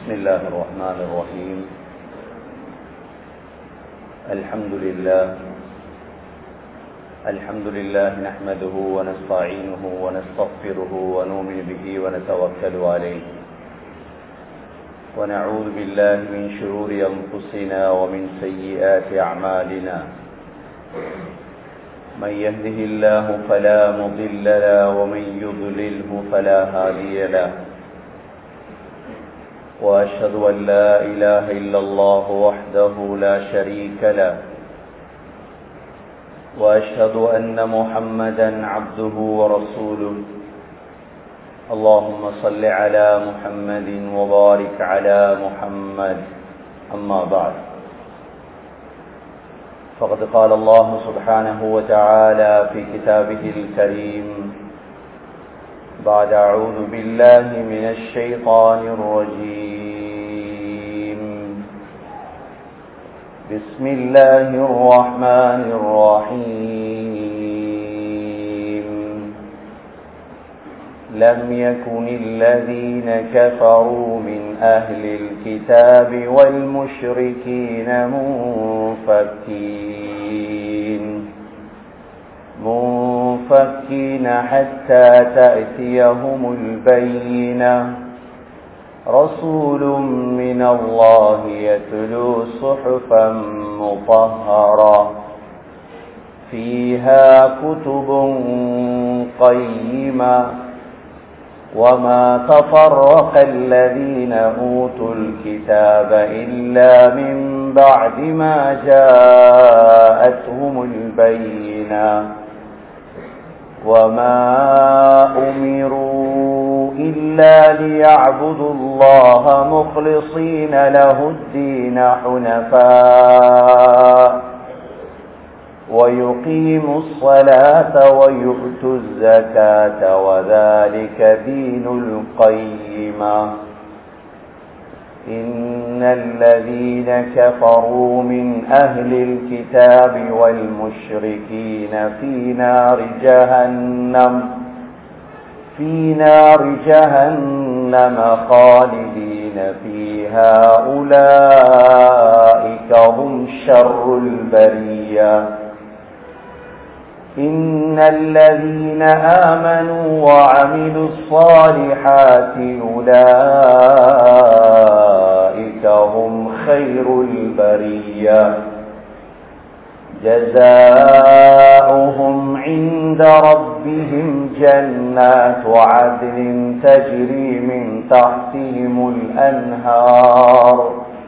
بسم الله الرحمن الرحيم الحمد لله الحمد لله نحمده ونستعينه ونستغفره ونؤمن به ونتوكل عليه ونعوذ بالله من شرور أنفسنا ومن سيئات أعمالنا من يهده الله فلا مضل له ومن يضلله فلا هادي له وأشهد أن لا إله إلا الله وحده لا شريك له وأشهد أن محمدا عبده ورسوله اللهم صل على محمد وبارك على محمد أما بعد فقد قال الله سبحانه وتعالى في كتابه الكريم بعد أعوذ بالله من الشيطان الرجيم بسم الله الرحمن الرحيم لم يكن الذين كفروا من أهل الكتاب والمشركين منفكين منفكين حتى تأتيهم البينة رسول من الله يتلو صحفا مطهرة فيها كتب قيمة وما تفرق الذين أوتوا الكتاب إلا من بعد ما جاءتهم البينة وما أمروا إلا ليعبدوا الله مخلصين له الدين حنفاء ويقيموا الصلاة ويؤتوا الزكاة وذلك دين القيمة إن الذين كفروا من أهل الكتاب والمشركين في نار جهنم في نار جهنم خالدين فيها أولئك هم شر البريه إن الذين آمنوا وعملوا الصالحات أولئك هم خير البرية جزاؤهم عند ربهم جنات عدن تجري من تحتهم الأنهار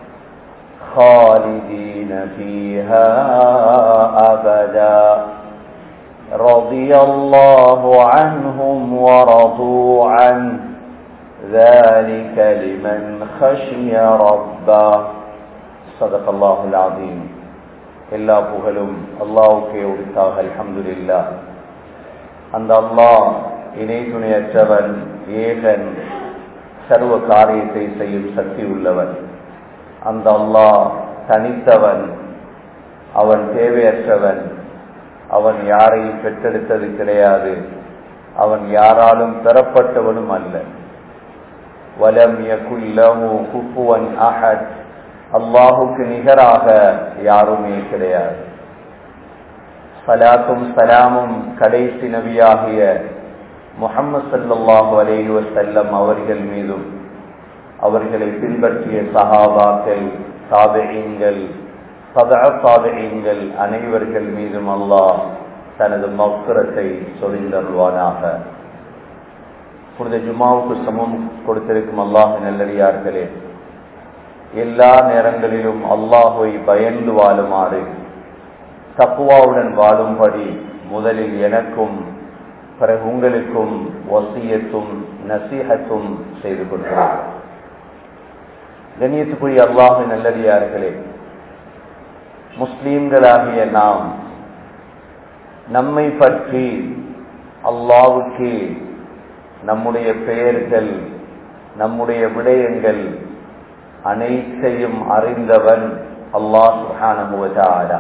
خالدين فيها أبداً رضي الله عنهم ورضوا عنه ذلك لمن خشي ربه صدق الله العظيم எல்லா புகழும் அல்லாவுக்கே உரித்தாக அல்ஹம்துலில்லா அந்த அல்லாஹ் இணை துணையற்றவன் ஏகன் சர்வ காரியத்தை செய்யும் சக்தி உள்ளவன் அந்த அல்லாஹ் தனித்தவன் அவன் தேவையற்றவன் அவன் யாரையும் பெற்றெடுத்தது கிடையாது அவன் யாராலும் பெறப்பட்டவனும் அல்ல வலம் யகுல்லஹு குஃபுவன் அஹத் அல்லாஹுக்கு நிகராக யாருமே கிடையாது சலாத்தும் சலாமும் கடைசி நபியாகிய முகம்மது சல்லாஹு அலேஹி வசல்லம் அவர்கள் மீதும் அவர்களை பின்பற்றிய சஹாபாக்கள் சாதகங்கள் சதாபாதைகள் அனைவர்கள் மீதும் அல்லாஹ் தனது மக்குரத்தை சொரிந்தருள்வானாக புனித ஜுமாவுக்கு சமம் கொடுத்திருக்கும் அல்லாஹ் நல்லடியார்களே எல்லா நேரங்களிலும் அல்லாஹுவை பயந்து வாழுமாறு தப்புவாவுடன் வாழும்படி முதலில் எனக்கும் பிறகு உங்களுக்கும் வசியத்தும் நசீகத்தும் செய்து கொள்கிறோம் கண்ணியத்துக்குரிய அல்லாஹு நல்லடியார்களே முஸ்லீம்களாகிய நாம் நம்மை பற்றி அல்லாவுக்கு நம்முடைய பெயர்கள் நம்முடைய விடயங்கள் அனைத்தையும் அறிந்தவன் அல்லாஹ் சுஹானுவதாலா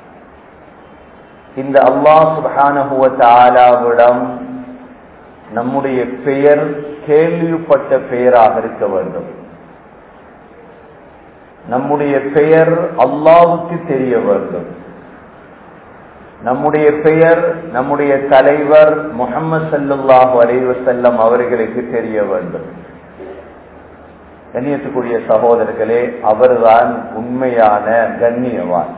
இந்த அல்லாஹ் சுபஹானஹுவத்தாலாவிடம் நம்முடைய பெயர் கேள்விப்பட்ட பெயராக இருக்க வேண்டும் நம்முடைய பெயர் அல்லாவுக்கு தெரிய வேண்டும் நம்முடைய பெயர் நம்முடைய தலைவர் முகமது சல்லாஹு அலைவசல்லம் அவர்களுக்கு தெரிய வேண்டும் கண்ணியத்துக்குரிய சகோதரர்களே அவர்தான் உண்மையான கண்ணியவான்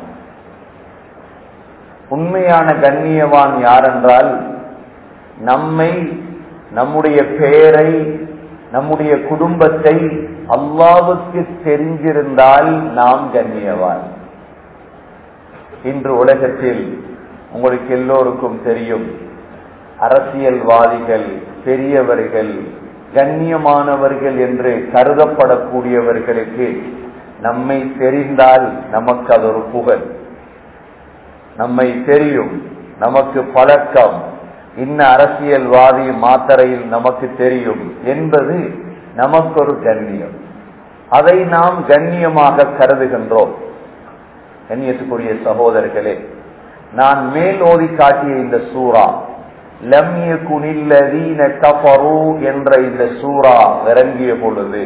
உண்மையான கண்ணியவான் யாரென்றால் நம்மை நம்முடைய பெயரை நம்முடைய குடும்பத்தை அல்லாவுக்கு தெரிஞ்சிருந்தால் நாம் கண்ணியவான் இன்று உலகத்தில் உங்களுக்கு எல்லோருக்கும் தெரியும் அரசியல்வாதிகள் பெரியவர்கள் கண்ணியமானவர்கள் என்று கருதப்படக்கூடியவர்களுக்கு நம்மை தெரிந்தால் நமக்கு அது ஒரு புகழ் நம்மை தெரியும் நமக்கு பழக்கம் இன்ன அரசியல்வாதி மாத்தரையில் நமக்கு தெரியும் என்பது நமக்கு ஒரு கண்ணியம் அதை நாம் கண்ணியமாக கருதுகின்றோம் கண்ணியத்துக்குரிய சகோதரர்களே நான் மேல் ஓதி காட்டிய இந்த சூறா லம்ய குனில்லதீன கஃபரு என்ற இந்த சூறா இறங்கிய பொழுது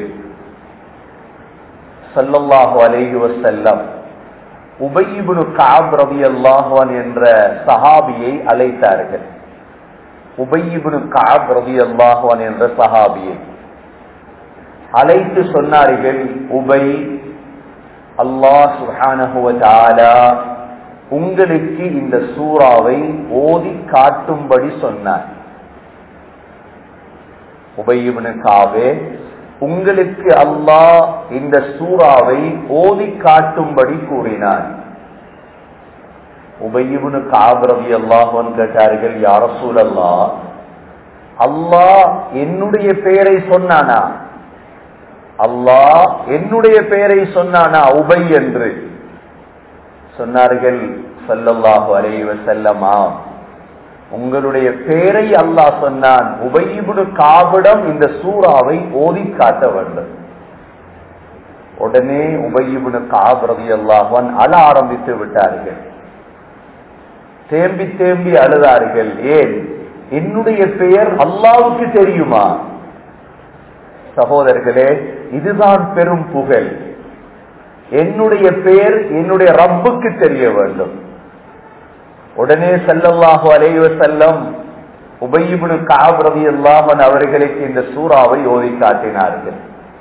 சல்லல்லாஹு அலைஹி வஸல்லம் உபயிபுனு காப் ரவி அல்லாஹான் என்ற சஹாபியை அழைத்தார்கள் உபயிபுனு காப் ரவி அல்லாஹான் என்ற சஹாபியை அழைத்து சொன்னார்கள் உபை அல்லாஹ் சுஹானஹுவ உங்களுக்கு இந்த சூறாவை ஓதி காட்டும்படி சொன்னார் உபயிபுனு காவே உங்களுக்கு அல்லாஹ் இந்த சூறாவை ஓதி காட்டும்படி கூறினார் உபயிபுனு காபிரவி அல்லாஹன் கேட்டார்கள் யார சூழல்லா அல்லாஹ் என்னுடைய பெயரை சொன்னானா அல்லாஹ் என்னுடைய பெயரை சொன்னானா உபை என்று சொன்னார்கள் சல்லல்லாஹு அலைவ செல்லமா உங்களுடைய பெயரை அல்லாஹ் சொன்னான் உபயிபுடு காவிடம் இந்த சூறாவை ஓதி காட்ட வேண்டும் உடனே உபயிபுடு காபிரதி அல்லாஹன் அழ ஆரம்பித்து விட்டார்கள் தேம்பி தேம்பி அழுதார்கள் ஏன் என்னுடைய பெயர் அல்லாவுக்கு தெரியுமா சகோதரர்களே இதுதான் பெரும் புகழ் என்னுடைய பெயர் என்னுடைய ரப்புக்கு தெரிய வேண்டும் உடனே செல்லல்லாஹு அலைவ செல்லம் உபயிபுனு காபிரதி அல்லாமன் அவர்களுக்கு இந்த சூறாவை ஓதி காட்டினார்கள்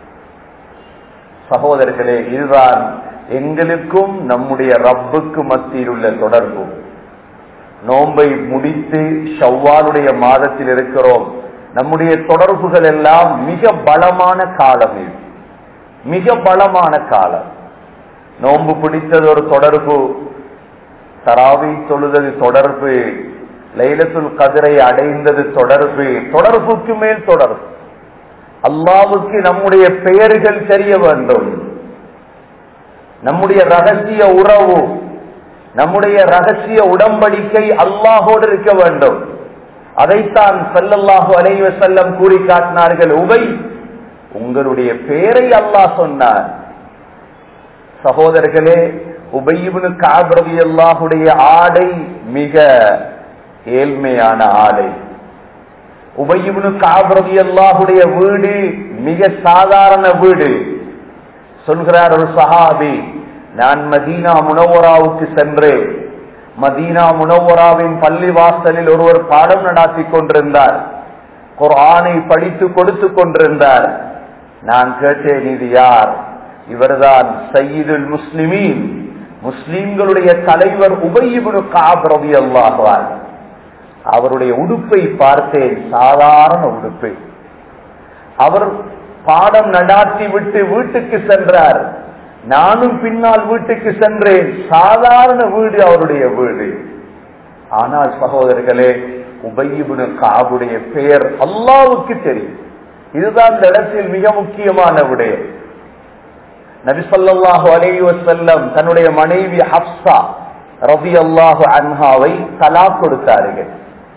சகோதரர்களே இதுதான் எங்களுக்கும் நம்முடைய ரப்புக்கு மத்தியில் உள்ள தொடர்பு நோன்பை முடித்து ஷவ்வாலுடைய மாதத்தில் இருக்கிறோம் நம்முடைய தொடர்புகள் எல்லாம் மிக பலமான காலம் இது மிக பலமான காலம் நோன்பு பிடித்தது ஒரு தொடர்பு தராவி தொழுதது தொடர்பு லைலத்துல் கதிரை அடைந்தது தொடர்பு தொடர்புக்கு மேல் தொடர்பு அல்லாவுக்கு நம்முடைய பெயர்கள் தெரிய வேண்டும் நம்முடைய ரகசிய உறவு நம்முடைய ரகசிய உடம்படிக்கை அல்லாஹோடு இருக்க வேண்டும் அதைத்தான் செல்லல்லாஹு அலைவ செல்லம் கூறி காட்டினார்கள் உபை உங்களுடைய பெயரை அல்லாஹ் சொன்னார் சகோதரர்களே உபயிபுனு காபிரவி அல்லாஹுடைய ஆடை மிக ஏழ்மையான ஆடை உபயிபுனு காபிரவி அல்லாஹுடைய வீடு மிக சாதாரண வீடு சொல்கிறார் ஒரு சஹாபி நான் மதீனா முனவராவுக்கு சென்றேன் மதீனா முனவராவின் பள்ளி வாசலில் ஒருவர் பாடம் நடாத்தி கொண்டிருந்தார் குரானை படித்து கொடுத்து கொண்டிருந்தார் நான் கேட்டேன் இது யார் இவர்தான் சையீதுல் முஸ்லிமீன் முஸ்லிம்களுடைய தலைவர் உபயிபுனு காப் ரவி அல்லாஹார் அவருடைய உடுப்பை பார்த்தேன் சாதாரண உடுப்பை அவர் பாடம் நடாத்தி விட்டு வீட்டுக்கு சென்றார் நானும் பின்னால் வீட்டுக்கு சென்றேன் சாதாரண வீடு அவருடைய வீடு ஆனால் சகோதரர்களே உபயிபுனு காபுடைய பெயர் அல்லாவுக்கு தெரியும் இதுதான் இந்த இடத்தில் மிக முக்கியமான விடயம் நபிசல்லாஹு அலைஹி வசல்லம் தன்னுடைய மனைவி ஹப்சா ரபி அல்லாஹு அன்ஹாவை தலா கொடுத்தார்கள்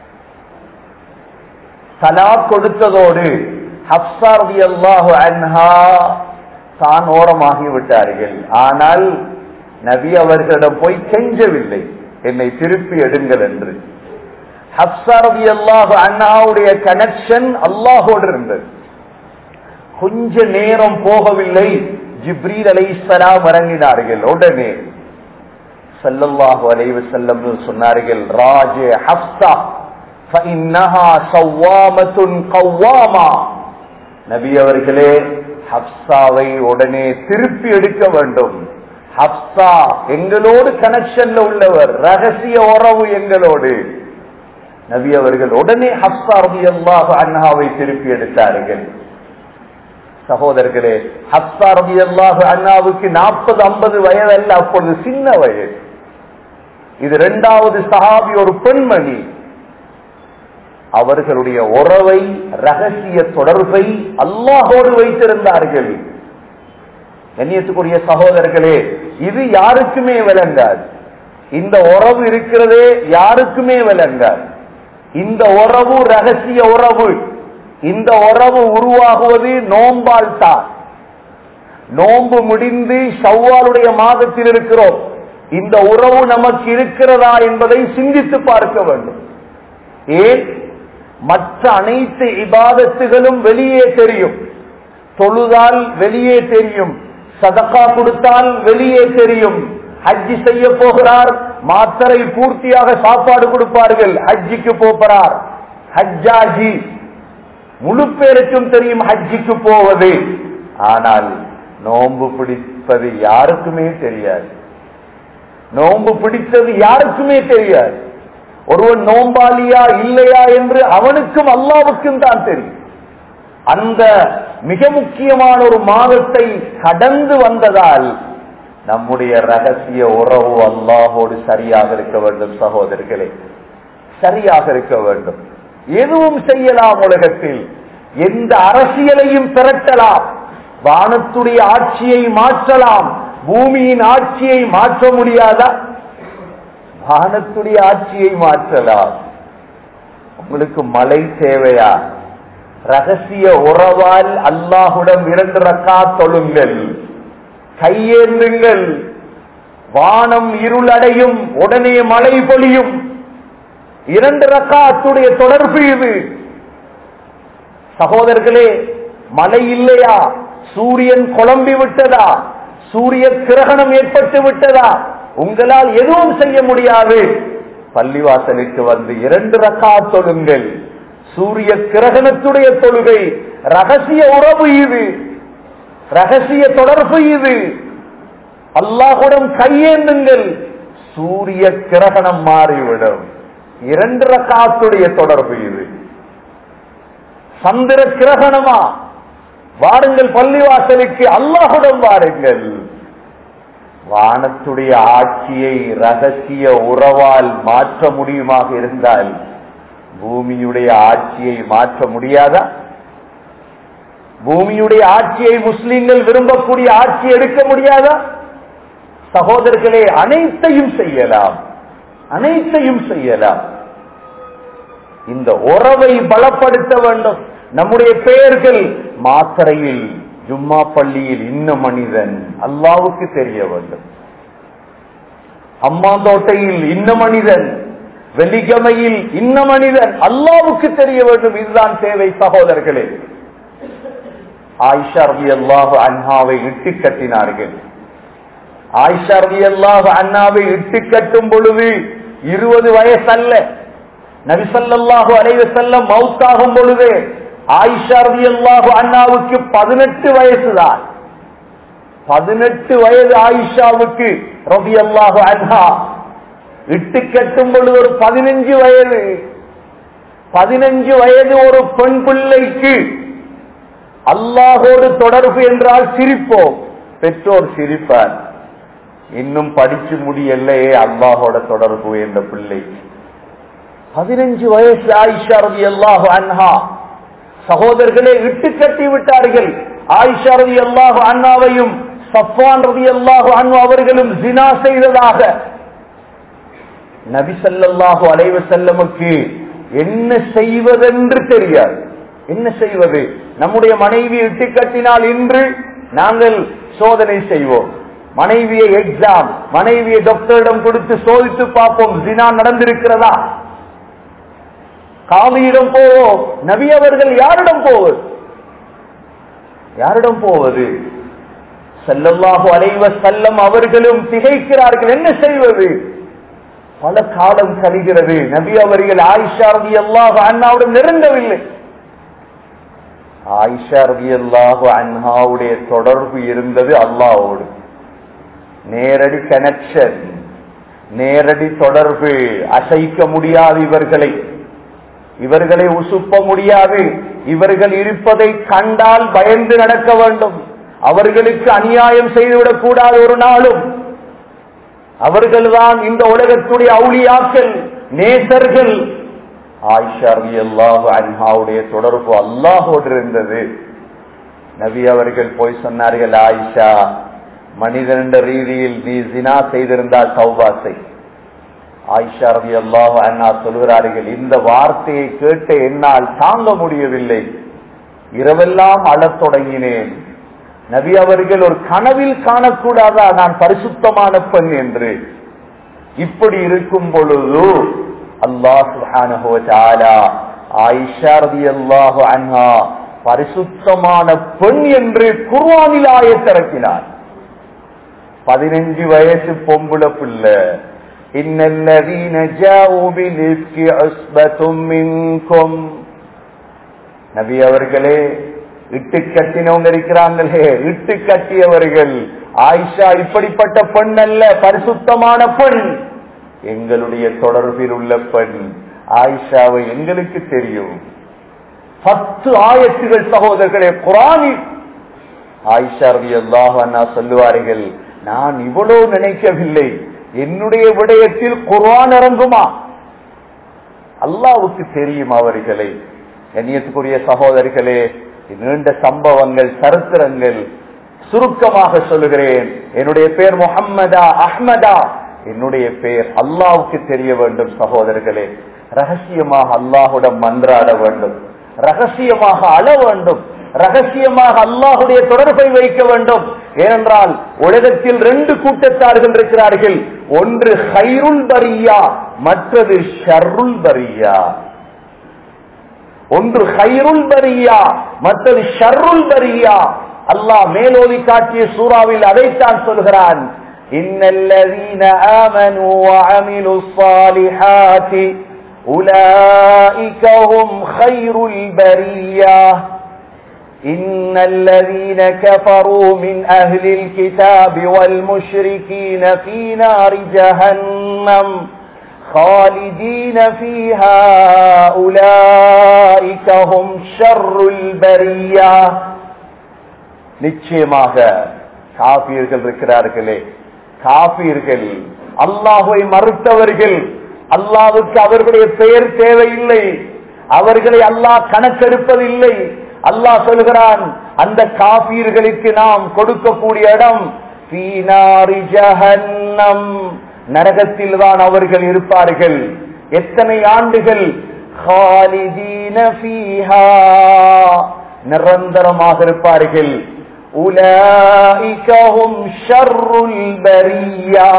தலா கொடுத்ததோடு ஹப்சா ரபி அல்லாஹு அன்ஹா தான் ஓரமாகி விட்டார்கள் ஆனால் நபி அவர்களிடம் போய் கெஞ்சவில்லை என்னை திருப்பி எடுங்கள் என்று ஹப்சா ரபி அல்லாஹு அண்ணாவுடைய கனெக்ஷன் அல்லாஹோடு இருந்தது கொஞ்ச நேரம் போகவில்லை ஜிப்ரீல் அலைஹிஸ்ஸலாம் இறங்கினார்கள் உடனே ஸல்லல்லாஹு அலைஹி வஸல்லம் சொன்னார்கள் ராஜ ஹப்ஸா فإنها صوامة قوامة நபி அவர்களே ஹப்சாவை உடனே திருப்பி எடுக்க வேண்டும் ஹப்சா எங்களோடு கனெக்ஷன்ல உள்ளவர் ரகசிய உறவு எங்களோடு நபி அவர்கள் உடனே ஹப்சா ரபி அல்லாஹ் அண்ணாவை திருப்பி எடுத்தார்கள் சகோதரர்களே ஹப்சா ரபி அல்லாஹ் அண்ணாவுக்கு நாற்பது ஐம்பது வயது அல்ல அப்பொழுது சின்ன வயது இது இரண்டாவது சஹாபி ஒரு பெண்மணி அவர்களுடைய உறவை ரகசிய தொடர்பை அல்லாஹோடு வைத்திருந்தார்கள் கண்ணியத்துக்குரிய சகோதரர்களே இது யாருக்குமே விளங்காது இந்த உறவு இருக்கிறதே யாருக்குமே விளங்காது இந்த உறவு ரகசிய உறவு இந்த உறவு உருவாகுவது நோம்பால் தான் நோன்பு முடிந்து ஷவ்வாலுடைய மாதத்தில் இருக்கிறோம் இந்த உறவு நமக்கு இருக்கிறதா என்பதை சிந்தித்து பார்க்க வேண்டும் ஏன் மற்ற அனைத்து இபாதத்துகளும் வெளியே தெரியும் தொழுதால் வெளியே தெரியும் சதக்கா கொடுத்தால் வெளியே தெரியும் ஹஜ்ஜி செய்ய போகிறார் மாத்தரை பூர்த்தியாக சாப்பாடு கொடுப்பார்கள் ஹஜ்ஜிக்கு போகிறார் ஹஜ்ஜாஜி முழு பேருக்கும் தெரியும் ஹஜ்ஜிக்கு போவது ஆனால் நோன்பு பிடிப்பது யாருக்குமே தெரியாது நோன்பு பிடித்தது யாருக்குமே தெரியாது ஒருவன் நோம்பாளியா இல்லையா என்று அவனுக்கும் அல்லாவுக்கும் தான் தெரியும் அந்த மிக முக்கியமான ஒரு மாதத்தை கடந்து வந்ததால் நம்முடைய ரகசிய உறவு அல்லாஹோடு சரியாக இருக்க வேண்டும் சகோதரர்களே சரியாக இருக்க வேண்டும் எதுவும் செய்யலாம் உலகத்தில் எந்த அரசியலையும் திரட்டலாம் வானத்துடைய ஆட்சியை மாற்றலாம் பூமியின் ஆட்சியை மாற்ற முடியாதா வானத்துடைய ஆட்சியை மாற்றலாம் உங்களுக்கு மழை தேவையா ரகசிய உறவால் அல்லாஹுடன் இரண்டு ரக்கா தொழுங்கள் கையேந்துங்கள் வானம் இருளடையும் உடனே மழை பொழியும் இரண்டு ரக்காத்துடைய தொடர்பு இது சகோதரர்களே மழை இல்லையா சூரியன் குழம்பி விட்டதா சூரிய கிரகணம் ஏற்பட்டு விட்டதா உங்களால் எதுவும் செய்ய முடியாது பள்ளிவாசலுக்கு வந்து இரண்டு ரக்கா தொழுங்கள் சூரிய கிரகணத்துடைய தொழுகை ரகசிய உறவு இது ரகசிய தொடர்பு இது அல்லாஹுடன் கையேந்துங்கள் சூரிய கிரகணம் மாறிவிடும் இரண்டு ரக்காத்துடைய தொடர்பு இது சந்திர கிரகணமா வாருங்கள் பள்ளிவாசலுக்கு அல்லாஹுடன் வாருங்கள் வானத்துடைய ஆட்சியை ரகசிய உறவால் மாற்ற முடியுமாக இருந்தால் பூமியுடைய ஆட்சியை மாற்ற முடியாதா பூமியுடைய ஆட்சியை முஸ்லிம்கள் விரும்பக்கூடிய ஆட்சி எடுக்க முடியாதா சகோதரர்களே அனைத்தையும் செய்யலாம் அனைத்தையும் செய்யலாம் இந்த உறவை பலப்படுத்த வேண்டும் நம்முடைய பெயர்கள் மாத்திரையில் ஜும்மா பள்ளியில் இன்ன மனிதன் அல்லாவுக்கு தெரிய வேண்டும் அம்மாந்தோட்டையில் இன்ன மனிதன் வெள்ளிகமையில் இன்ன மனிதன் அல்லாவுக்கு தெரிய வேண்டும் இதுதான் தேவை சகோதரர்களே ஆயிஷா ரவி அல்லாஹு அன்ஹாவை இட்டு கட்டினார்கள் ஆயிஷா ரவி அல்லாஹு அண்ணாவை இட்டு கட்டும் பொழுது இருபது வயசு அல்ல நபிசல்லாஹு அலைவ செல்லம் மவுத்தாகும் பொழுது ஆயிஷா ரவி அல்லாஹு அண்ணாவுக்கு பதினெட்டு வயசுதான் பதினெட்டு வயது ஆயிஷாவுக்கு ரபி அல்லாஹு அண்ணா இட்டு கட்டும் பொழுது ஒரு பதினஞ்சு வயது பதினஞ்சு வயது ஒரு பெண் பிள்ளைக்கு அல்லாஹோடு தொடர்பு என்றால் சிரிப்போம் பெற்றோர் சிரிப்பார் இன்னும் படிச்சு முடியலையே அல்லாஹோட தொடர்பு என்ற பிள்ளை பதினஞ்சு வயசு ஆயிஷா ரவி அல்லாஹு அன்ஹா சகோதரர்களே இட்டு கட்டி விட்டார்கள் ஆயிஷா ரவி அல்லாஹு அண்ணாவையும் சஃபான் ரவி அல்லாஹு அண்ணு அவர்களும் ஜினா செய்ததாக நபி சல்லாஹு அலைவ செல்லமுக்கு என்ன செய்வதென்று தெரியாது என்ன செய்வது நம்முடைய மனைவி இட்டு கட்டினால் இன்று நாங்கள் சோதனை செய்வோம் மனைவியை எக்ஸாம் மனைவியை டாக்டரிடம் கொடுத்து சோதித்து பார்ப்போம் ஜினா நடந்திருக்கிறதா காவியிடம் போவோம் நபி அவர்கள் யாரிடம் போவது யாரிடம் போவது செல்லல்லாஹு அலைவ செல்லம் அவர்களும் திகைக்கிறார்கள் என்ன செய்வது பல காலம் கழிகிறது நபி அவர்கள் ஆயிஷா ரவி அல்லாஹ் அண்ணாவுடன் நெருங்கவில்லை ஆயிஷா ரவி அல்லாஹு அண்ணாவுடைய தொடர்பு இருந்தது அல்லாவோடு நேரடி கனெக்ஷன் நேரடி தொடர்பு அசைக்க முடியாது இவர்களை இவர்களை உசுப்ப முடியாது இவர்கள் இருப்பதை கண்டால் பயந்து நடக்க வேண்டும் அவர்களுக்கு அநியாயம் செய்துவிடக் கூடாது ஒரு நாளும் அவர்கள்தான் இந்த உலகத்துடைய அவுளியாக்கள் நேசர்கள் ஆயிஷா அல்லாஹு அன்ஹாவுடைய தொடர்பு அல்லாஹோடு இருந்தது நபி அவர்கள் போய் சொன்னார்கள் ஆயிஷா மனிதன் என்ற ரீதியில் நீ ஜினா செய்திருந்தால் சௌபா செய் ஆயிஷா ரவி அல்லாஹ் அண்ணா சொல்கிறார்கள் இந்த வார்த்தையை கேட்டு என்னால் தாங்க முடியவில்லை இரவெல்லாம் அழத் தொடங்கினேன் நபி அவர்கள் ஒரு கனவில் காணக்கூடாதா நான் பரிசுத்தமான பெண் என்று இப்படி இருக்கும் பொழுது அல்லாஹ் ஆயிஷா ரவி அல்லாஹு அண்ணா பரிசுத்தமான பெண் என்று குர்வானில் ஆயத்திறக்கினார் பதினஞ்சு வயசு பொம்புல பிள்ளை إن الذين جاءوا بالإفك عصبة منكم நபி அவர்களே இட்டு கட்டினவங்க இருக்கிறாங்களே இட்டு கட்டியவர்கள் ஆயிஷா இப்படிப்பட்ட பெண் அல்ல பரிசுத்தமான பெண் எங்களுடைய தொடர்பில் உள்ள பெண் ஆயிஷாவை எங்களுக்கு தெரியும் பத்து ஆயத்துகள் சகோதரர்களே குரானில் ஆயிஷா ரவி அல்லாஹ் சொல்லுவார்கள் நான் இவ்வளவு நினைக்கவில்லை என்னுடைய விடயத்தில் குர்ஆன் இறங்குமா அல்லாவுக்கு தெரியும் அவர்களை கண்ணியத்துக்குரிய சகோதரிகளே நீண்ட சம்பவங்கள் சரித்திரங்கள் சுருக்கமாக சொல்லுகிறேன் என்னுடைய பேர் முகம்மதா அஹ்மதா என்னுடைய பெயர் அல்லாவுக்கு தெரிய வேண்டும் சகோதரர்களே ரகசியமாக அல்லாஹுடன் மன்றாட வேண்டும் ரகசியமாக அழ வேண்டும் ரகசியமாக அல்லாஹுடைய தொடர்பை வைக்க வேண்டும் ஏனென்றால் உலகத்தில் ரெண்டு கூட்டத்தார்கள் இருக்கிறார்கள் ஒன்று ஹைருல் பரியா மற்றது ஷர்ருல் பரியா ஒன்று ஹைருல் பரியா மற்றது ஷர்ருல் பரியா அல்லாஹ் மேலோதி காட்டிய சூறாவில் அதைத்தான் சொல்கிறான் இன்னல்லதீன ஆமனு وعملوا الصالحات أولئك هم خير البرية إن الذين كفروا من أهل الكتاب والمشركين في نار جهنم خالدين فيها أولئك هم شر البرية நிச்சயமாக காபீர்கள் இருக்கிறார்களே காபீர்கள் அல்லாஹுவை மறுத்தவர்கள் அல்லாவுக்கு அவர்களுடைய பெயர் தேவையில்லை அவர்களை அல்லாஹ் கணக்கெடுப்பதில்லை அல்லாஹ் சொல்கிறான் அந்த காபீர்களுக்கு நாம் கொடுக்கக்கூடிய இடம் நரகத்தில் தான் அவர்கள் இருப்பார்கள் எத்தனை ஆண்டுகள் நிரந்தரமாக இருப்பார்கள் உலாயிகவும் ஷர்ருல் பரியா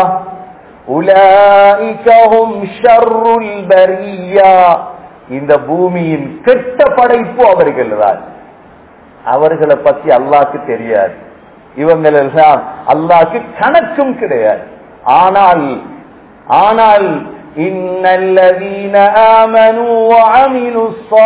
உலாயிகவும் ஷர்ருல் பரியா இந்த பூமியின் கெட்ட படைப்பு அவர்கள் தான் அவர்களை பத்தி அல்லாக்கு தெரியாது இவங்கள் எல்லாம் அல்லாக்கு கணக்கும் கிடையாது ஆனால் ஆனால் இன்னல்லதீன ஆமனு வஅமிலு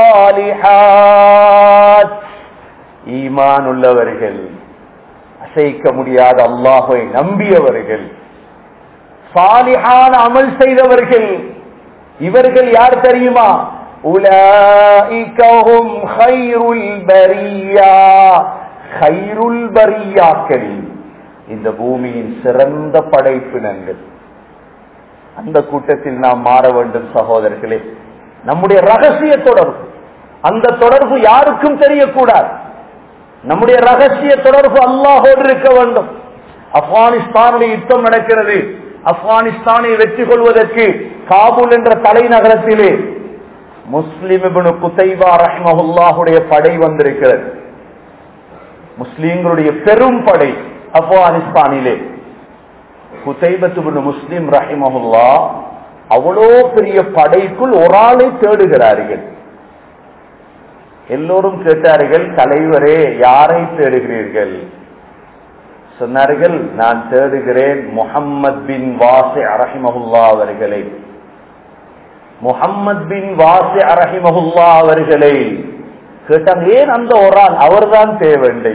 ஸாலிஹாத் ஈமான் உள்ளவர்கள் அசைக்க முடியாத அல்லாஹை நம்பியவர்கள் சாலிஹான அமல் செய்தவர்கள் இவர்கள் யார் தெரியுமா உலாஇகஹும் ஹைருல் பரியா ஹைருல் பரியாக்கள் இந்த பூமியின் சிறந்த படைப்பினங்கள் அந்த கூட்டத்தில் நாம் மாற வேண்டும் சகோதரர்களே நம்முடைய ரகசிய தொடர்பு அந்த தொடர்பு யாருக்கும் தெரியக்கூடாது நம்முடைய ரகசிய தொடர்பு அல்லாஹோடு இருக்க வேண்டும் ஆப்கானிஸ்தானுடைய யுத்தம் நடக்கிறது ஆப்கானிஸ்தானை வெற்றி கொள்வதற்கு காபூல் என்ற தலைநகரத்திலே முஸ்லிம் குத்தைபா ரஹ்மஹுல்லாஹுடைய படை வந்திருக்கிறது முஸ்லீம்களுடைய பெரும் படை ஆப்கானிஸ்தானிலே குத்தைபத்து முஸ்லிம் ரஹிமஹுல்லா அவ்வளோ பெரிய படைக்குள் ஒரு ஆளை தேடுகிறார்கள் எல்லோரும் கேட்டார்கள் தலைவரே யாரை தேடுகிறீர்கள் சொன்னார்கள் நான் தேடுகிறேன் முஹம்மத் பின் வாசி அரஹிமஹுல்லா அவர்களை முஹம்மத் பின் வாசி அரஹிமஹுல்லா அவர்களை கேட்டாங்க ஏன் அந்த ஒரு ஆள் அவர்தான் தேவையில்லை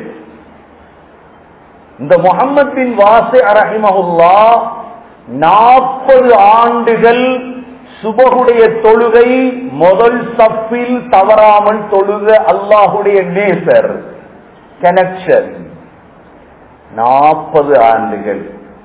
இந்த முகமது பின் வாசி அரஹிமஹுல்லா நாற்பது ஆண்டுகள் சுபகுடைய தொழுகை முதல் சப்பில் தவறாமல் தொழுக அல்லாஹுடைய நேசர் கனெக்ஷன் நாற்பது ஆண்டுகள்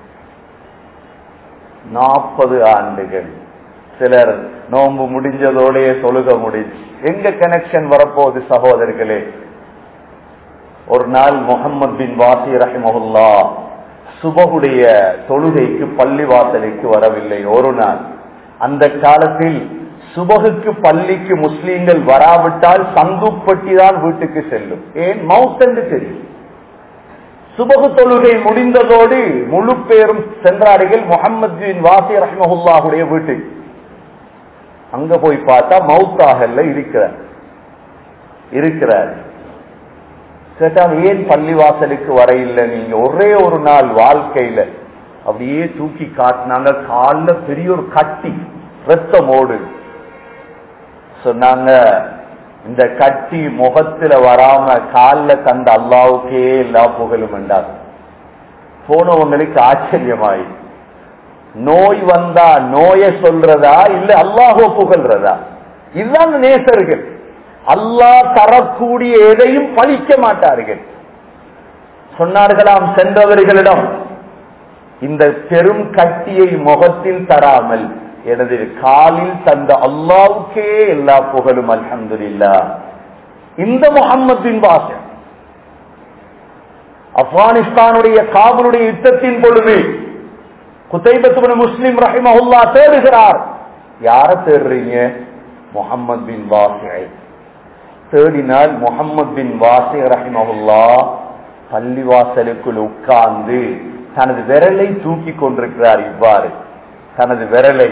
நாற்பது ஆண்டுகள் சிலர் நோன்பு முடிஞ்சதோடைய தொழுக முடிஞ்சு எங்க கனெக்ஷன் வரப்போகுது சகோதரர்களே ஒரு நாள் முகமது பின் வாசி ரஹிமஹுல்லா சுபகுடைய தொழுகைக்கு பள்ளி வாசலுக்கு வரவில்லை ஒரு நாள் அந்த காலத்தில் சுபகுக்கு பள்ளிக்கு முஸ்லீம்கள் வராவிட்டால் சங்குப்பட்டி தான் வீட்டுக்கு செல்லும் ஏன் மவுத் என்று தெரியும் சுபகு தொழுகை முடிந்ததோடு முழு பேரும் சென்றார்கள் முகமது பின் வாசி ரஹிமஹுல்லாவுடைய வீட்டுக்கு அங்க போய் பார்த்தா மவுத்தாகல்ல இருக்கிறார் இருக்கிறார் கேட்டா ஏன் பள்ளிவாசலுக்கு வர இல்லை நீங்க ஒரே ஒரு நாள் வாழ்க்கையில அப்படியே தூக்கி காட்டினாங்க காலில் பெரிய ஒரு கட்டி ரத்தம் ஓடு சொன்னாங்க இந்த கட்டி முகத்துல வராம காலில் கண்ட அல்லாவுக்கே எல்லா புகழும் என்றார் போனவங்களுக்கு ஆச்சரியமாயி நோய் வந்தா நோய சொல்றதா இல்ல அல்லாஹோ புகழ்றதா இதுதான் நேசர்கள் அல்லாஹ் தரக்கூடிய எதையும் பழிக்க மாட்டார்கள் சொன்னார்களாம் சென்றவர்களிடம் இந்த பெரும் கட்டியை முகத்தில் தராமல் எனது காலில் தந்த அல்லாவுக்கே எல்லா புகழும் அல்ஹம்துலில்லா இந்த முகம்மதின் வாசம் ஆப்கானிஸ்தானுடைய காபூலுடைய யுத்தத்தின் பொழுது குத்தைபத்து முஸ்லிம் ரஹிமஹுல்லா தேடுகிறார் யார தேடுறீங்க முகமது பின் வாசியை தேடினால் முகமது பின் வாசி ரஹிமஹுல்லா பள்ளிவாசலுக்குள் உட்கார்ந்து தனது விரலை தூக்கி கொண்டிருக்கிறார் இவ்வாறு தனது விரலை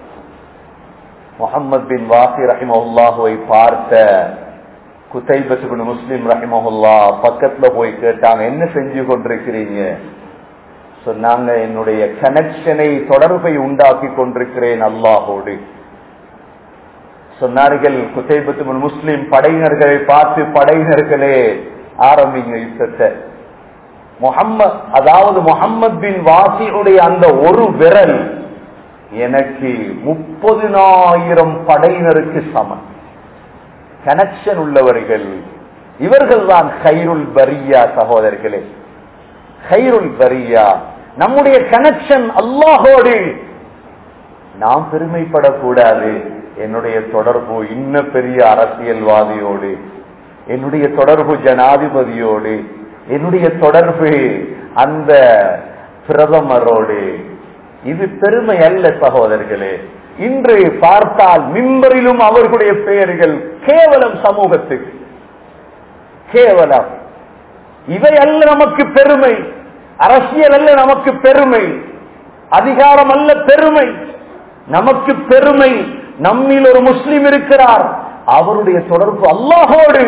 முகமது பின் வாசி ரஹிமஹுல்லாஹுவை பார்த்த குத்தைபத்து முஸ்லிம் ரஹிமஹுல்லா பக்கத்துல போய் கேட்டாங்க என்ன செஞ்சு கொண்டிருக்கிறீங்க சொன்னாங்க என்னுடைய கனெக்ஷனை தொடர்பை உண்டாக்கி கொண்டிருக்கிறேன் அல்லாஹோடு சொன்னார்கள் குத்தைபத்து முஸ்லிம் படையினர்களை பார்த்து படையினர்களே ஆரம்பிங்க யுத்தத்தை முகம்மது அதாவது முகம்மது பின் வாசியுடைய அந்த ஒரு விரல் எனக்கு முப்பதினாயிரம் படையினருக்கு சமன் கனெக்ஷன் உள்ளவர்கள் இவர்கள் தான் ஹைருல் பரியா சகோதரர்களே ஹைருல் பரியா நம்முடைய கனெக்ஷன் அல்லாஹோடு நாம் பெருமைப்படக்கூடாது என்னுடைய தொடர்பு இன்ன பெரிய அரசியல்வாதியோடு என்னுடைய தொடர்பு ஜனாதிபதியோடு என்னுடைய தொடர்பு அந்த பிரதமரோடு இது பெருமை அல்ல சகோதரர்களே இன்று பார்த்தால் மிம்பரிலும் அவர்களுடைய பெயர்கள் கேவலம் சமூகத்துக்கு கேவலம் இவை அல்ல நமக்கு பெருமை அரசியல் அல்ல நமக்கு பெருமை அதிகாரம் அல்ல பெருமை நமக்கு பெருமை நம்மில் ஒரு முஸ்லிம் இருக்கிறார் அவருடைய தொடர்பு அல்லாஹோடு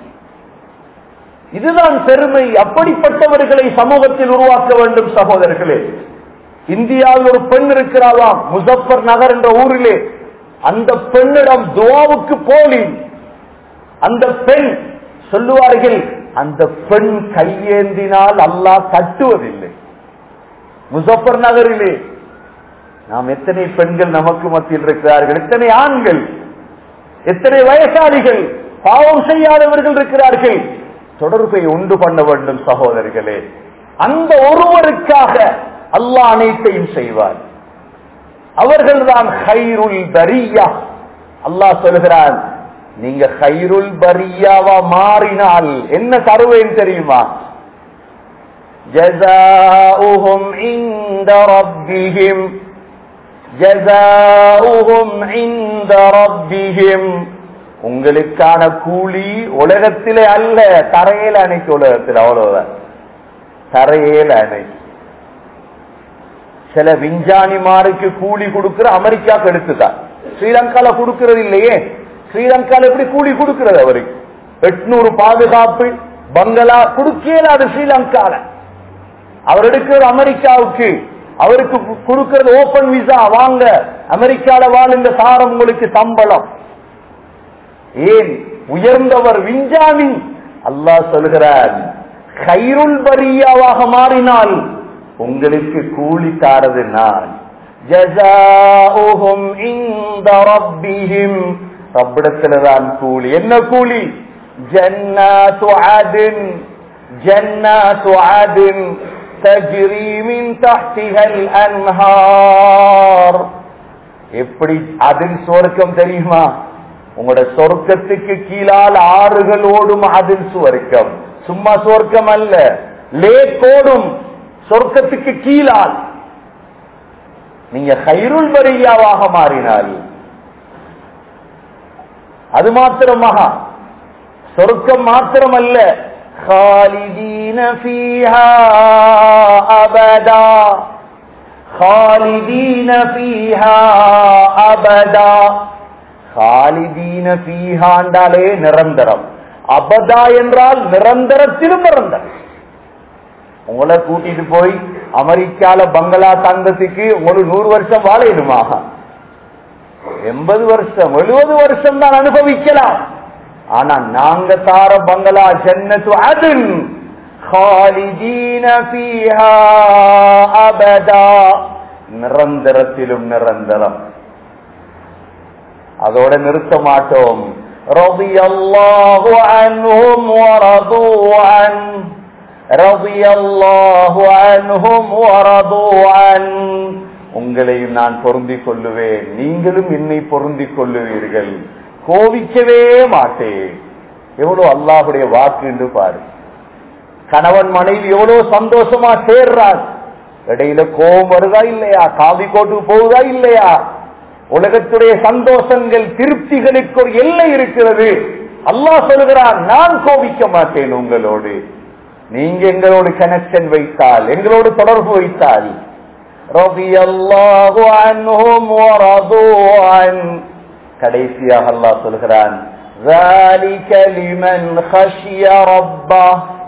இதுதான் பெருமை அப்படிப்பட்டவர்களை சமூகத்தில் உருவாக்க வேண்டும் சகோதரர்களே இந்தியாவில் ஒரு பெண் இருக்கிறாளாம் முசப்பர் நகர் என்ற ஊரிலே அந்த பெண்ணிடம் துவாவுக்கு போலி அந்த பெண் சொல்லுவார்கள் அந்த பெண் கையேந்தினால் அல்லாஹ் தட்டுவதில்லை முசப்பர் நகரிலே நாம் எத்தனை பெண்கள் நமக்கு மத்தியில் இருக்கிறார்கள் எத்தனை ஆண்கள் எத்தனை வயசாளிகள் பாவம் செய்யாதவர்கள் இருக்கிறார்கள் தொடர்பை உண்டு பண்ண வேண்டும் சகோதரர்களே அந்த ஒருவருக்காக அல்லாஹ் அனைத்தையும் செய்வார் அவர்கள் தான் ஹைருல் பரியா அல்லாஹ் சொல்கிறான் நீங்க ஹைருல் பரியாவா மாறினால் என்ன தருவேன் தெரியுமா ஜசாஉஹும் இந்த ரப்பிஹிம் ஜசாஉஹும் இந்த ரப்பிஹிம் உங்களுக்கான கூலி உலகத்திலே அல்ல தரையில அணைக்கு உலகத்தில் அவ்வளவுதான் தரையில அணை சில விஞ்ஞானிமாருக்கு கூலி கொடுக்கிற அமெரிக்காவுக்கு எடுத்துதான் ஸ்ரீலங்கால கொடுக்கிறது இல்லையே ஸ்ரீலங்கால எப்படி கூலி கொடுக்கிறது அவருக்கு எட்நூறு பாதுகாப்பு பங்களா கொடுக்கல அது ஸ்ரீலங்கால அவர் எடுக்கிறது அமெரிக்காவுக்கு அவருக்கு கு- கொடுக்கிறது ஓபன் விசா வாங்க அமெரிக்கால வாழ்ந்த சாரம் உங்களுக்கு சம்பளம் ஏன் உயர்ந்தவர் விஞ்ஞானி அல்லாஹ் சொல்கிறார் கைருள் பரியாவாக மாறினால் உங்களுக்கு கூலி தாரது நான் ஜஸாஉஹும் இன்த ரப்பிஹிம் ரப்பிடத்தில்தான் கூலி என்ன கூலி ஜன்னாத்து ஆதின் ஜன்னாத்து ஆதின் தஜ்ரி மின் தஹ்திஹல் அன்ஹார் எப்படி அதில் சொர்க்கம் தெரியுமா உங்களோட சொர்க்கத்துக்கு கீழால் ஆறுகள் ஓடும் அதில் சுவர்க்கம் சும்மா சொர்க்கம் அல்ல லேக் ஓடும் சொர்க்கத்துக்கு கீழால் நீங்க கைருள் வரியாவாக மாறினால் அது மாத்திரமாக சொர்க்கம் மாத்திரமல்ல خالدين فيها أبدا خالدين فيها أبدا خالدين فيها என்றாலே நிரந்தரம் அபதா என்றால் நிரந்தரத்திலும் நிரந்தரம் உங்களை கூட்டிட்டு போய் அமெரிக்கால பங்களா தங்கத்துக்கு உங்களுக்கு நூறு வருஷம் வாழையிடுமாக எண்பது வருஷம் எழுபது வருஷம் தான் அனுபவிக்கலாம் ஆனா நாங்க தார பங்களா ஜன்னத்து அதில் خالدين فيها أبدا நிரந்தரத்திலும் நிரந்தரம் அதோட நிறுத்த மாட்டோம் رضي الله عنهم ورضوا عنه رضي الله عنهم ورضوا عنه உங்களையும் நான் பொருந்திக் கொள்ளுவேன் நீங்களும் என்னை பொருந்திக் கொள்ளுவீர்கள் கோவிக்கவே மாட்டேன் எவ்வளவு அல்லாஹுடைய வாக்கு என்று பாரு கணவன் மனைவி எவ்வளவு சந்தோஷமா சேர்றார் இடையில கோபம் வருதா இல்லையா காவி கோட்டுக்கு போகுதா இல்லையா உலகத்துடைய சந்தோஷங்கள் திருப்திகளுக்கு ஒரு எல்லை இருக்கிறது அல்லாஹ் சொல்கிறான் நான் கோபிக்க மாட்டேன் உங்களோடு நீங்க எங்களோடு கனெக்ஷன் வைத்தால் எங்களோடு தொடர்பு வைத்தால் رضي الله عنهم ورضوا عنه கடைசியாக அல்லாஹ் சொல்கிறான் ذلك لمن خشي ربه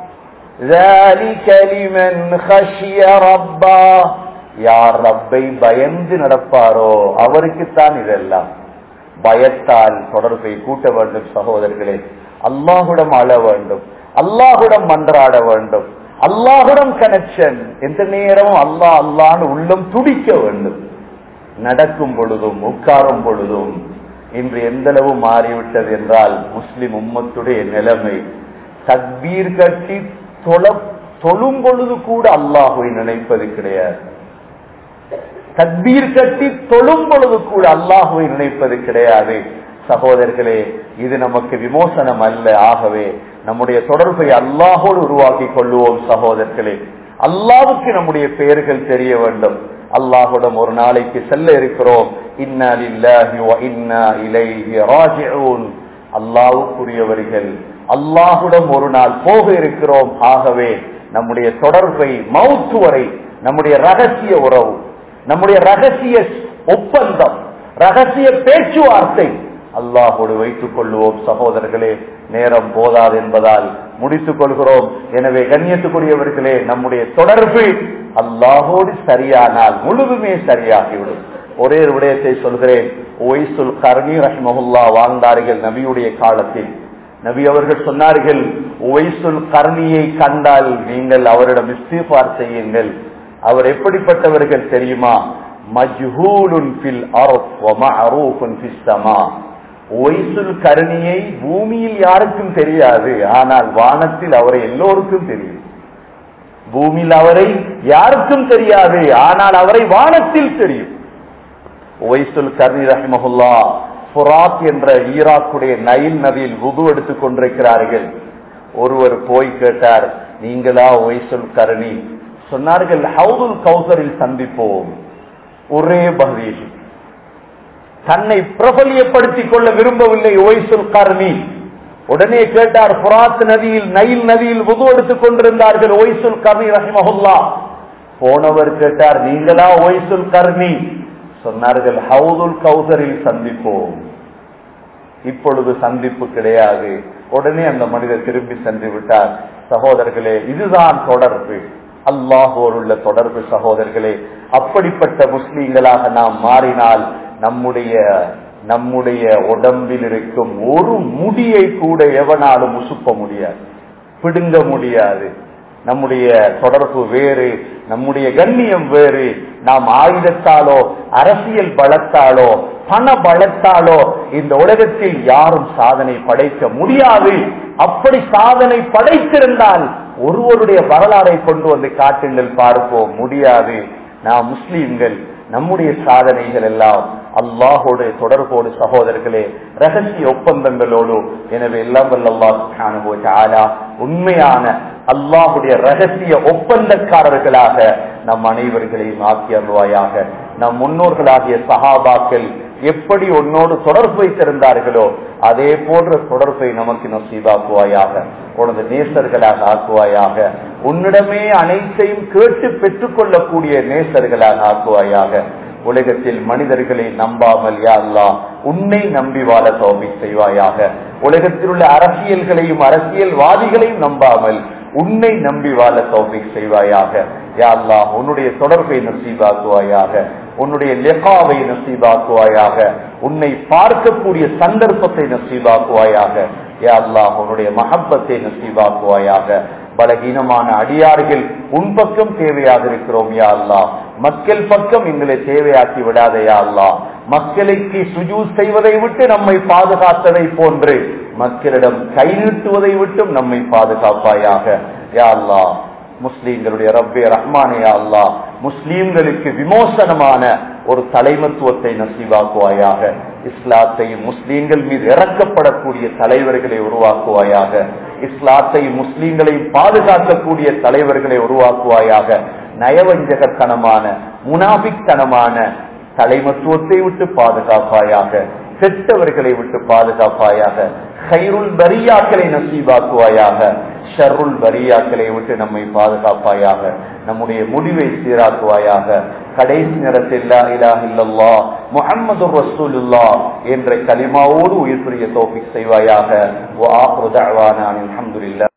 ذلك لمن خشي ربه யார் ரப்பை பயந்து நடப்பாரோ அவருக்குத்தான் இதெல்லாம் பயத்தால் தொடர்பை கூட்ட வேண்டும் சகோதரர்களே அல்லாஹுடம் அழ வேண்டும் அல்லாஹுடம் மன்றாட வேண்டும் அல்லாஹுடம் கனெக்ஷன் எந்த நேரமும் அல்லாஹ் அல்லான்னு உள்ளம் துடிக்க வேண்டும் நடக்கும் பொழுதும் உட்காரும் பொழுதும் இன்று எந்த அளவு மாறிவிட்டது என்றால் முஸ்லிம் உம்மத்துடைய நிலைமை தக்பீர் கட்டி தொழ தொழும் பொழுது கூட அல்லாஹுவை நினைப்பது கிடையாது தக்பீர் கட்டி தொழும் பொழுது கூட அல்லாஹுவை நினைப்பது கிடையாது சகோதரர்களே இது நமக்கு விமோசனம் அல்ல ஆகவே நம்முடைய தொடர்பை அல்லாஹோடு உருவாக்கி கொள்ளுவோம் சகோதரர்களே அல்லாவுக்கு நம்முடைய பெயர்கள் தெரிய வேண்டும் அல்லாஹுடன் ஒரு நாளைக்கு செல்ல இருக்கிறோம் இன்னா லில்லாஹி வ இன்னா இலைஹி ராஜிஊன் அல்லாஹ்வுக்குரியவர்கள் அல்லாஹுடன் ஒரு நாள் போக இருக்கிறோம் ஆகவே நம்முடைய தொடர்பை மவுத்து வரை நம்முடைய ரகசிய உறவு நம்முடைய ரகசிய ஒப்பந்தம் ரகசிய பேச்சுவார்த்தை அல்லாஹோடு வைத்துக் கொள்வோம் சகோதரர்களே நேரம் போதாது என்பதால் முடித்துக் கொள்கிறோம் எனவே கண்ணியத்துக்குரியவர்களே நம்முடைய தொடர்பு அல்லாஹோடு சரியானால் முழுதுமே சரியாகிவிடும் ஒரே ஒரு விடயத்தை சொல்கிறேன் ஒய்சுல் கர்ணி ரஹ்மஹுல்லா வாழ்ந்தார்கள் நபியுடைய காலத்தில் நபி அவர்கள் சொன்னார்கள் ஒய்சுல் கர்ணியை கண்டால் நீங்கள் அவரிடம் இஸ்திஃபார் செய்யுங்கள் அவர் எப்படிப்பட்டவர்கள் தெரியுமா மஜ்ஹூலுன் ஃபில் அர்த் வ மஅரூஃபுன் ஃபிஸ் ஸமா ஒய்சுல் கருணியை பூமியில் யாருக்கும் தெரியாது ஆனால் வானத்தில் அவரை எல்லோருக்கும் தெரியும் பூமியில் அவரை யாருக்கும் தெரியாது ஆனால் அவரை வானத்தில் தெரியும் ஒய்சுல் கர்ணி ரஹிமஹுல்லா ஃபுராத் என்ற ஈராக்குடைய நைல் நதியில் உது எடுத்துக் கொண்டிருக்கிறார்கள் ஒருவர் போய் கேட்டார் நீங்களா ஒய்சுல் கருணி சொன்னார்கள் ஹவுதுல் கௌசரில் சந்திப்போம் ஒரே பதில் தன்னை பிரபலியப்படுத்திக் கொள்ள விரும்பவில்லை ஒய்சுல் கர்ணி உடனே கேட்டார் புராத் நதியில் நைல் நதியில் உது எடுத்துக் கொண்டிருந்தார்கள் ஒய்சுல் கர்ணி ரஹிமஹுல்லா போனவர் கேட்டார் நீங்களா ஒய்சுல் கர்ணி சொன்னார்கள் ஹவுதுல் கௌசரில் சந்திப்போம் இப்பொழுது சந்திப்பு கிடையாது உடனே அந்த மனிதர் திரும்பி சென்று விட்டார் சகோதரர்களே இதுதான் தொடர்பு அல்லாஹோடு உள்ள தொடர்பு சகோதரர்களே அப்படிப்பட்ட முஸ்லீம்களாக நாம் மாறினால் நம்முடைய நம்முடைய உடம்பில் இருக்கும் ஒரு முடியை கூட எவனாலும் உசுப்ப முடியாது பிடுங்க முடியாது நம்முடைய தொடர்பு வேறு நம்முடைய கண்ணியம் வேறு நாம் ஆயுதத்தாலோ அரசியல் பலத்தாலோ பண பலத்தாலோ இந்த உலகத்தில் யாரும் சாதனை படைக்க முடியாது அப்படி சாதனை படைத்திருந்தால் ஒருவருடைய வரலாறை கொண்டு வந்து காட்டுங்கள் பார்ப்போம் முடியாது நாம் முஸ்லீம்கள் நம்முடைய சாதனைகள் எல்லாம் அல்லாஹோடு தொடர்போடு சகோதரர்களே ரகசிய ஒப்பந்தங்களோடு எனவே எல்லாம் வல்லா உண்மையான அல்லாஹுடைய ரகசிய ஒப்பந்தக்காரர்களாக நம் அனைவர்களையும் ஆக்கி அருள்வாயாக நம் முன்னோர்களாகிய சஹாபாக்கள் எப்படி உன்னோடு தொடர்பு வைத்திருந்தார்களோ அதே போன்ற தொடர்பை நமக்கு நசீவாக்குவாயாக உனது நேசர்களாக ஆக்குவாயாக உன்னிடமே அனைத்தையும் கேட்டு பெற்றுக் கொள்ளக்கூடிய நேசர்களாக ஆக்குவாயாக உலகத்தில் மனிதர்களை நம்பாமல் யா அல்லா உன்னை நம்பி வாழ தோல்வி செய்வாயாக உலகத்தில் உள்ள அரசியல்களையும் அரசியல்வாதிகளையும் நம்பாமல் உன்னை நம்பி வாழ தோல்வி செய்வாயாக யா அல்லா உன்னுடைய தொடர்பை நசீவாக்குவாயாக உன்னுடைய லெகாவை நசீவாக்குவாயாக உன்னை பார்க்கக்கூடிய சந்தர்ப்பத்தை நசீவாக்குவாயாக யா அல்லா உன்னுடைய மகப்பத்தை நசீவாக்குவாயாக பலகீனமான அடியார்கள் உன் பக்கம் தேவையாக இருக்கிறோம் யா அல்லா மக்கள் பக்கம் எங்களை தேவையாக்கி விடாதையா அல்லா மக்களுக்கு சுஜூ செய்வதை விட்டு நம்மை பாதுகாத்ததை போன்று மக்களிடம் கை நீட்டுவதை விட்டும் நம்மை பாதுகாப்பாயாக யா அல்லா முஸ்லீம்களுடைய ரப்பே ரஹ்மானே அல்லா முஸ்லீம்களுக்கு விமோசனமான ஒரு தலைமத்துவத்தை நசீவாக்குவாயாக இஸ்லாத்தையும் முஸ்லீம்கள் மீது இறக்கப்படக்கூடிய தலைவர்களை உருவாக்குவாயாக இஸ்லாத்தையும் முஸ்லீம்களையும் பாதுகாக்கக்கூடிய தலைவர்களை உருவாக்குவாயாக நயவஞ்சகத்தனமான முனாபித்தனமான தலைமத்துவத்தை விட்டு பாதுகாப்பாயாக கெட்டவர்களை விட்டு பாதுகாப்பாயாக கைருள் பரியாக்களை நசீவாக்குவாயாக ஷருள் பரியாக்களை விட்டு நம்மை பாதுகாப்பாயாக நம்முடைய முடிவை சீராக்குவாயாக கடைசி நேரத்தில் இல்லல்லா முகமது ரசூலுல்லா என்ற கலிமாவோடு உயிர் புரிய தோப்பிக் செய்வாயாக அலமதுல்லா